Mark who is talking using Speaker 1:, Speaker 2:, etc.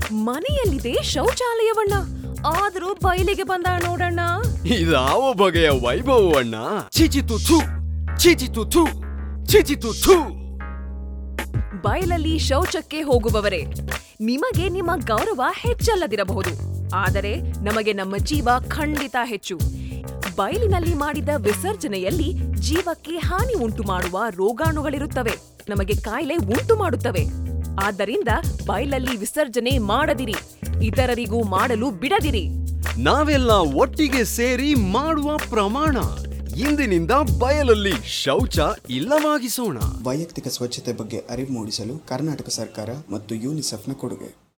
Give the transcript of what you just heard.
Speaker 1: ಮನೆಯಲ್ಲಿದೆ ಶೌಚಾಲಯವಣ್ಣ ಆದ್ರೂ ಬಯಲಿಗೆ ಬಂದ ನೋಡಣ್ಣ
Speaker 2: ಇದಾವ ಬಗೆಯ ವೈಭವವಣ್ಣ ಚಿಚಿತು ಥು ಚಿಚಿತು ಥು ಚಿಚಿತು ಥು
Speaker 1: ಬಯಲಲ್ಲಿ ಶೌಚಕ್ಕೆ ಹೋಗುವವರೇ ನಿಮಗೆ ನಿಮ್ಮ ಗೌರವ ಹೆಚ್ಚಲ್ಲದಿರಬಹುದು ಆದರೆ ನಮಗೆ ನಮ್ಮ ಜೀವ ಖಂಡಿತ ಹೆಚ್ಚು ಬಯಲಿನಲ್ಲಿ ಮಾಡಿದ ವಿಸರ್ಜನೆಯಲ್ಲಿ ಜೀವಕ್ಕೆ ಹಾನಿ ಉಂಟು ಮಾಡುವ ರೋಗಾಣುಗಳಿರುತ್ತವೆ ನಮಗೆ ಕಾಯಿಲೆ ಉಂಟು ಮಾಡುತ್ತವೆ ಆದ್ದರಿಂದ ಬಯಲಲ್ಲಿ ವಿಸರ್ಜನೆ ಮಾಡದಿರಿ ಇತರರಿಗೂ ಮಾಡಲು ಬಿಡದಿರಿ
Speaker 2: ನಾವೆಲ್ಲ ಒಟ್ಟಿಗೆ ಸೇರಿ ಮಾಡುವ ಪ್ರಮಾಣ ಇಂದಿನಿಂದ ಬಯಲಲ್ಲಿ ಶೌಚ ಇಲ್ಲವಾಗಿಸೋಣ
Speaker 3: ವೈಯಕ್ತಿಕ ಸ್ವಚ್ಛತೆ ಬಗ್ಗೆ ಅರಿವು ಮೂಡಿಸಲು ಕರ್ನಾಟಕ ಸರ್ಕಾರ ಮತ್ತು ಯೂನಿಸೆಫ್ನ ಕೊಡುಗೆ